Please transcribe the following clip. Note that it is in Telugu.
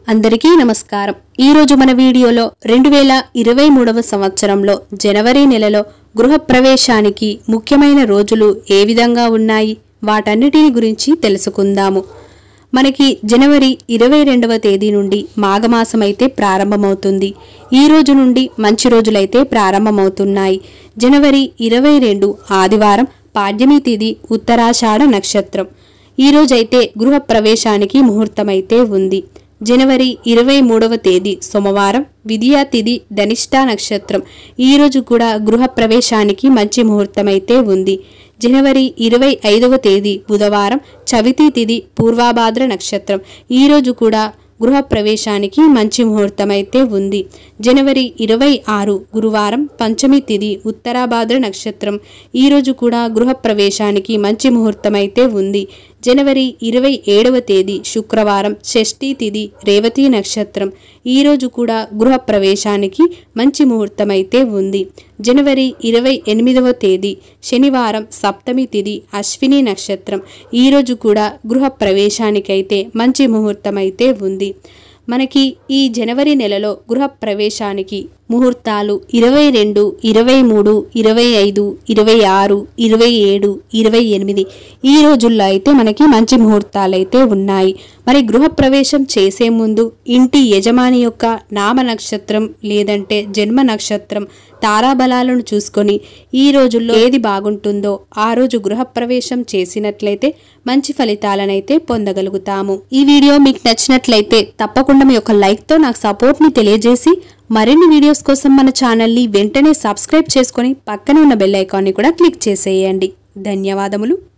అందరికీ నమస్కారం ఈరోజు మన వీడియోలో రెండు వేల ఇరవై మూడవ సంవత్సరంలో జనవరి నెలలో గృహప్రవేశానికి ముఖ్యమైన రోజులు ఏ విధంగా ఉన్నాయి వాటన్నిటిని గురించి తెలుసుకుందాము మనకి జనవరి ఇరవై రెండవ తేదీ నుండి మాఘమాసం అయితే ప్రారంభమవుతుంది ఈ రోజు నుండి మంచి రోజులైతే ప్రారంభమవుతున్నాయి జనవరి ఇరవై రెండు ఆదివారం పాడ్యమి తిథి ఉత్తరాషాఢ నక్షత్రం ఈ రోజైతే గృహ ప్రవేశానికి ముహూర్తమైతే ఉంది జనవరి ఇరవై మూడవ తేదీ సోమవారం విద్యా తిథి ధనిష్టా నక్షత్రం ఈ రోజు కూడా గృహ ప్రవేశానికి మంచి ముహూర్తమైతే ఉంది జనవరి ఇరవై ఐదవ తేదీ బుధవారం చవితి తిథి పూర్వాభాద్ర నక్షత్రం ఈ రోజు కూడా గృహ ప్రవేశానికి మంచి ముహూర్తమైతే ఉంది జనవరి ఇరవై ఆరు గురువారం పంచమి తిథి ఉత్తరాభాద్ర నక్షత్రం ఈ రోజు కూడా గృహ ప్రవేశానికి మంచి ముహూర్తమైతే ఉంది జనవరి ఇరవై ఏడవ తేదీ శుక్రవారం షష్ఠీ తిథి రేవతి నక్షత్రం ఈ రోజు కూడా గృహ ప్రవేశానికి మంచి ముహూర్తమైతే ఉంది జనవరి ఇరవై ఎనిమిదవ తేదీ శనివారం సప్తమి తిథి అశ్విని నక్షత్రం ఈ రోజు కూడా గృహ ప్రవేశానికైతే మంచి ముహూర్తమైతే ఉంది మనకి ఈ జనవరి నెలలో గృహ ప్రవేశానికి ముహూర్తాలు ఇరవై రెండు ఇరవై మూడు ఇరవై ఐదు ఇరవై ఆరు ఇరవై ఏడు ఇరవై ఎనిమిది ఈ రోజుల్లో అయితే మనకి మంచి ముహూర్తాలు అయితే ఉన్నాయి మరి గృహ ప్రవేశం చేసే ముందు ఇంటి యజమాని యొక్క నామ నక్షత్రం లేదంటే జన్మ నక్షత్రం తారాబలాలను చూసుకొని ఈ రోజుల్లో ఏది బాగుంటుందో ఆ రోజు గృహ ప్రవేశం చేసినట్లయితే మంచి ఫలితాలనైతే పొందగలుగుతాము ఈ వీడియో మీకు నచ్చినట్లయితే తప్పకుండా మీ యొక్క లైక్తో నాకు సపోర్ట్ని తెలియజేసి మరిన్ని వీడియోస్ కోసం మన ఛానల్ని వెంటనే సబ్స్క్రైబ్ చేసుకొని పక్కనే ఉన్న బెల్ ఐకాన్ని కూడా క్లిక్ చేసేయండి ధన్యవాదములు